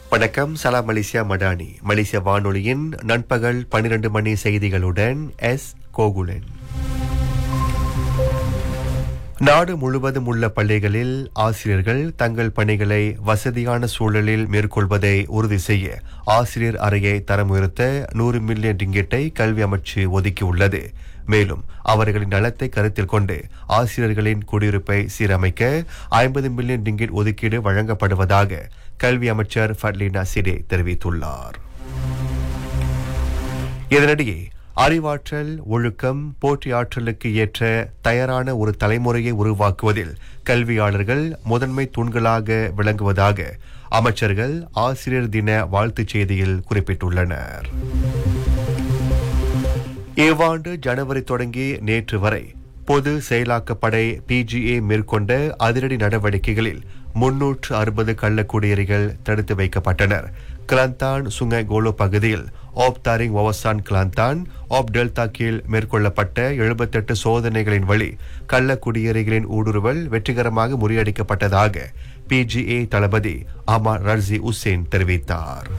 வணக்கம் சலாம் மலேசியா மடானி மலேசிய வானொலியின் நண்பகல் 12 மணி செய்திகளுடன் எஸ் கோகுலன் நாடு முழுவதும் உள்ள பள்ளிகளில் ஆசிரியர்கள் தங்கள் பணிகளை வசதியான சூழலில் மேற்கொள்வதை உறுதி செய்ய ஆசிரியர் அறையை தரம் உயர்த்த நூறு மில்லியன் ரிங்கெட்டை கல்வி அமைச்சு ஒதுக்கியுள்ளது மேலும் அவர்களின் நலத்தை கருத்தில் கொண்டு ஆசிரியர்களின் குடியிருப்பை சீரமைக்க ஐம்பது மில்லியன் ரிங்கெட் ஒதுக்கீடு வழங்கப்படுவதாக கல்வி அமைச்சர் ஃபட்லினா சிடே தெரிவித்துள்ளார் இதனிடையே அறிவாற்றல் ஒழுக்கம் போட்டியாற்றலுக்கு ஏற்ற தயாரான ஒரு தலைமுறையை உருவாக்குவதில் கல்வியாளர்கள் முதன்மை தூண்களாக விளங்குவதாக அமைச்சர்கள் ஆசிரியர் தின வாழ்த்துச் செய்தியில் குறிப்பிட்டுள்ளனர் இவ்வாண்டு ஜனவரி தொடங்கி நேற்று வரை பொது செயலாக்கப்படை பிஜிஏ மேற்கொண்ட அதிரடி நடவடிக்கைகளில் முன்னூற்று அறுபது கள்ளக்குடியேறிகள் தடுத்து வைக்கப்பட்டனர் கிளாந்தான் சுங்கை கோலோ பகுதியில் Op Taring Wawasan Kelantan Op Delta கீழ் மேற்கொள்ளப்பட்ட எழுபத்தெட்டு சோதனைகளின் வழி கள்ள குடியேறிகளின் ஊடுருவல் வெற்றிகரமாக முறியடிக்கப்பட்டதாக பிஜிஏ தளபதி அமர் ரர்சி உசேன் தெரிவித்தார்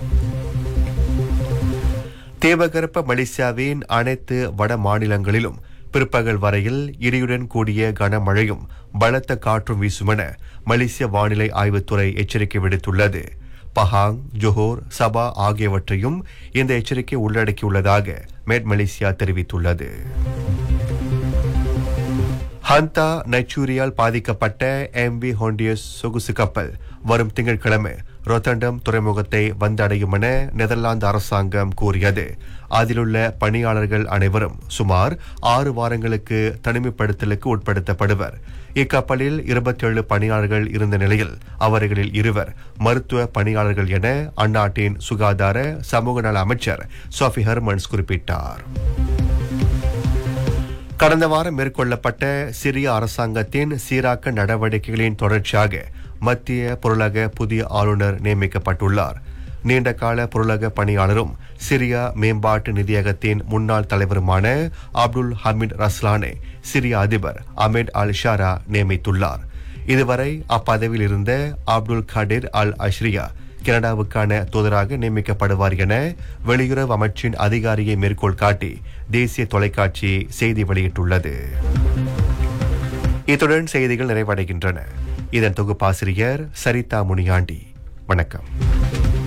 தேவகற்ப மலேசியாவின் அனைத்து வட மாநிலங்களிலும் பிற்பகல் வரையில் இடியுடன் கூடிய கனமழையும் பலத்த காற்றும் வீசுமென மலேசிய வானிலை ஆய்வுத்துறை எச்சரிக்கை விடுத்துள்ளது பஹாங் ஜொஹோர் சபா ஆகியவற்றையும் இந்த எச்சரிக்கை உள்ளடக்கியுள்ளதாக மேட் மலேசியா தெரிவித்துள்ளது ஹந்தா நச்சூரியால் பாதிக்கப்பட்ட எம்பி ஹோண்டியஸ் சொகுசு கப்பல் வரும் திங்கட்கிழமை ரொத்தண்டம் துறைமுகத்தை வந்தடையும் என நெதர்லாந்து அரசாங்கம் கூறியது அதிலுள்ள பணியாளர்கள் அனைவரும் சுமார் ஆறு வாரங்களுக்கு தனிமைப்படுத்தலுக்கு உட்படுத்தப்படுவர் இக்கப்பலில் இருபத்தேழு பணியாளர்கள் இருந்த நிலையில் அவர்களில் இருவர் மருத்துவ பணியாளர்கள் என அந்நாட்டின் சுகாதார சமூக நல அமைச்சர் சோஃபி ஹெர்மன்ஸ் குறிப்பிட்டார் கடந்த வாரம் மேற்கொள்ளப்பட்ட சிரிய அரசாங்கத்தின் சீராக்க நடவடிக்கைகளின் தொடர்ச்சியாக மத்திய பொருளக புதிய ஆளுநர் நியமிக்கப்பட்டுள்ளார் நீண்டகால பொருளக பணியாளரும் சிரியா மேம்பாட்டு நிதியகத்தின் முன்னாள் தலைவருமான அப்துல் ஹமீத் ரஸ்லானை சிரிய அதிபர் அமீத் அல் ஷாரா நியமித்துள்ளார் இதுவரை அப்பதவியில் இருந்த அப்துல் கடிர் அல் அஷ்ரியா கனடாவுக்கான தூதராக நியமிக்கப்படுவார் என வெளியுறவு அமைச்சின் அதிகாரியை மேற்கோள் காட்டி தேசிய தொலைக்காட்சி செய்தி வெளியிட்டுள்ளது இத்துடன் செய்திகள் நிறைவடைகின்றன இதன் தொகுப்பாசிரியர் சரிதா முனியாண்டி வணக்கம்